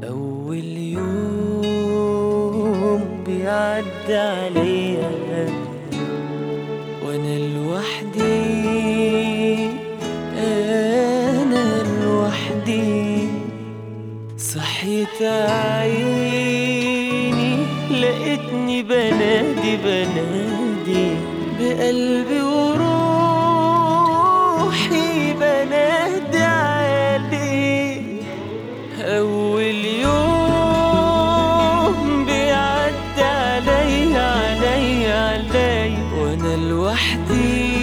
أول يوم بيعدي عليا وأنا لوحدي أنا لوحدي صحيت عيني لقيتني بنادي بنادي بقلبي وروحي بنادي عليك أول يوم بيعدي عليا عليا عليا وأنا لوحدي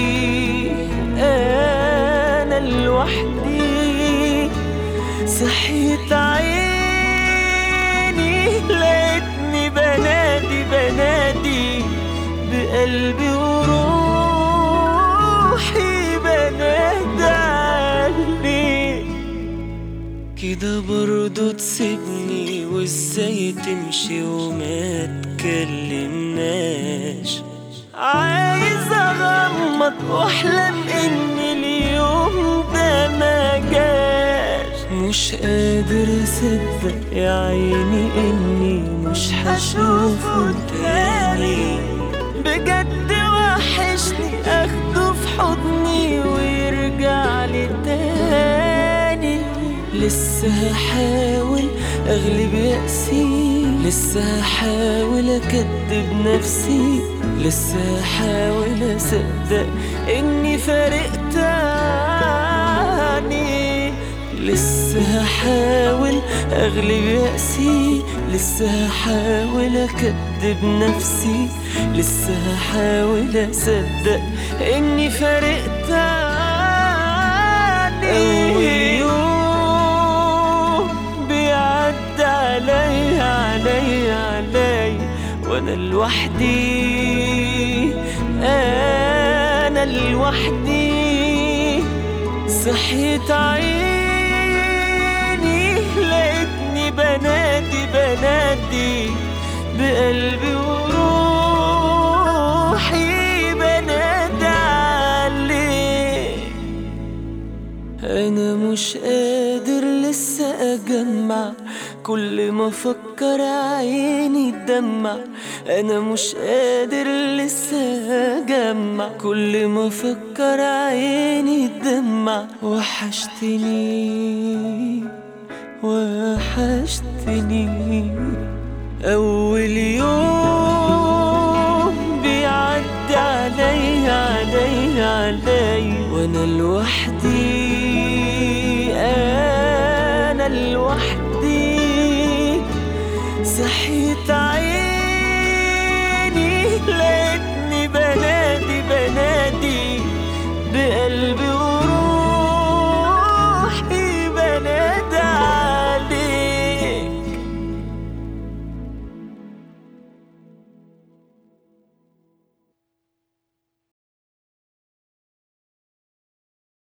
أنا لوحدي صحيت عيني لقيتني بنادي بنادي بقلبي وروحي بنادي عليك كده برضو تسيبني وازاي تمشي وما تكلمناش عايز اغمض واحلم ان اليوم ده ما جاش مش قادر اصدق يا عيني اني مش هشوفه تاني بجد وحشني اخده في حضني ويرجع لي تاني لسه هحاول اغلب يأسي لسه هحاول اكدب نفسي لسه هحاول اصدق اني فارقتني لسه هحاول اغلب يأسي لسه هحاول اكدب نفسي لسه هحاول اصدق اني فارقتني أول يوم بيعدي عليا عليا عليا وانا لوحدي انا لوحدي صحيت عيني لقيتني بنادي بنادي بقلبي وروحي بنادي عليك انا مش قادر لسه اجمع كل ما افكر عيني تدمع انا مش قادر لسه اجمع كل ما افكر عيني تدمع وحشتني وحشتني اول يوم بيعدي عليا عليا عليا وانا لوحدي انا لوحدي صحيت